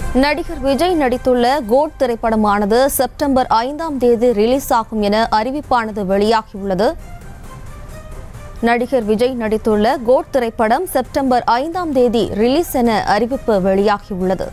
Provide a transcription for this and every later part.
நடிகர் விஜய் நடித்துள்ள code திரைப்படமானது September ஐந்தாம் தேதி ரிலீஸ் ஆகும் என அறிவிப்பானது வெளியாகியுள்ளது நடிகர் விஜய் நடித்துள்ள கோட் திரைப்படம் செப்டம்பர் ஐந்தாம் தேதி ரிலீஸ் என அறிவிப்பு வெளியாகியுள்ளது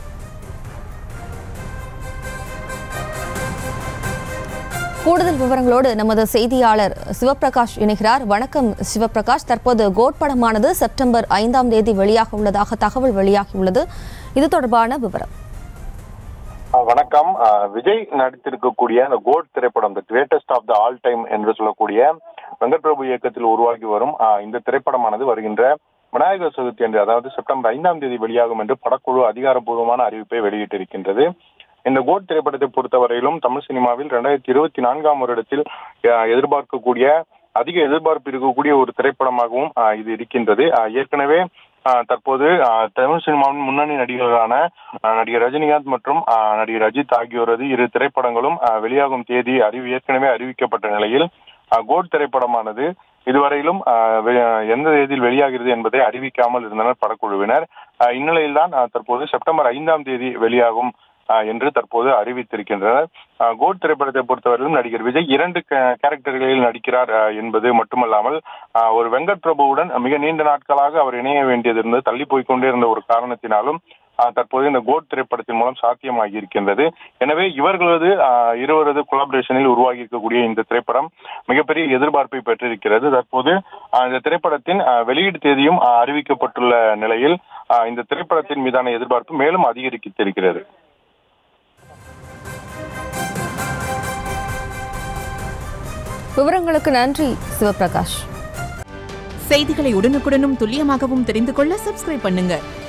கூடுதல் விவரங்களோடு நமது செய்தியாளர் சிவபிரகாஷ் இணைகிறார் வணக்கம் சிவபிரகாஷ் தற்போது கோட் படமானது செப்டம்பர் ஐந்தாம் தேதி வெளியாக உள்ளதாக தகவல் வெளியாகியுள்ளது இது தொடர்பான விவரம் அஹ் வணக்கம் அஹ் விஜய் நடித்திருக்கக்கூடிய அந்த கோட் திரைப்படம் the greatest of the all time என்று சொல்லக்கூடிய வெங்கட் பிரபு இயக்கத்தில் உருவாகி வரும் அஹ் இந்த திரைப்படமானது வருகின்ற விநாயகர் சதுர்த்தி அன்று அதாவது செப்டம்பர் ஐந்தாம் தேதி வெளியாகும் என்று படக்குழு அதிகாரப்பூர்வமான அறிவிப்பை வெளியிட்டிருக்கின்றது இந்த கோட் திரைப்படத்தை பொறுத்தவரையிலும் தமிழ் சினிமாவில் ரெண்டாயிரத்தி இருபத்தி நான்காம் வருடத்தில் அஹ் எதிர்பார்க்கக்கூடிய அதிக எதிர்பார்ப்பு இருக்கக்கூடிய ஒரு திரைப்படமாகவும் அஹ் இது இருக்கின்றது அஹ் ஏற்கனவே அஹ் தற்போது அஹ் தமிழ் சினிமாவின் முன்னணி நடிகர்களான அஹ் நடிகர் ரஜினிகாந்த் மற்றும் அஹ் நடிகர் அஜித் ஆகியோரது இரு திரைப்படங்களும் அஹ் வெளியாகும் தேதி அறிவி ஏற்கனவே அறிவிக்கப்பட்ட நிலையில் அஹ் கோட் திரைப்படமானது இதுவரையிலும் அஹ் வெ- எந்த தேதியில் வெளியாகிறது என்பதை அறிவிக்காமல் இருந்தனர் படக்குழுவினர் அஹ் இந்நிலையில்தான் அஹ் தற்போது செப்டம்பர் ஐந்தாம் தேதி வெளியாகும் அஹ் என்று தற்போது அறிவித்திருக்கின்றனர் அஹ் கோட் திரைப்படத்தை பொறுத்தவரையிலும் நடிகர் விஜய் இரண்டு கே- கேரக்டர்களில் நடிக்கிறார் அஹ் என்பது மட்டுமல்லாமல் அஹ் ஒரு வெங்கட் பிரபுவுடன் மிக நீண்ட நாட்களாக அவர் இணைய வேண்டியது இருந்தது தள்ளி போய்க்கொண்டே இருந்த ஒரு காரணத்தினாலும் அஹ் தற்போது இந்த கோட் திரைப்படத்தின் மூலம் சாத்தியமாகி இருக்கின்றது எனவே இவர்களது அஹ், இருவரது கொலாபரேஷனில் உருவாகி இருக்கக்கூடிய இந்த திரைப்படம் மிகப்பெரிய எதிர்பார்ப்பை பெற்றிருக்கிறது தற்போது அஹ், இந்த திரைப்படத்தின் அஹ், வெளியீடு தேதியும் அஹ், அறிவிக்கப்பட்டுள்ள நிலையில் அஹ், இந்த திரைப்படத்தின் மீதான எதிர்பார்ப்பு மேலும் அதிகரித்திருக்கிறது விவரங்களுக்கு நன்றி சிவபிரகாஷ் செய்திகளை உடனுக்குடனும் துல்லியமாகவும் தெரிந்து கொள்ள சப்ஸ்கிரைப் பண்ணுங்க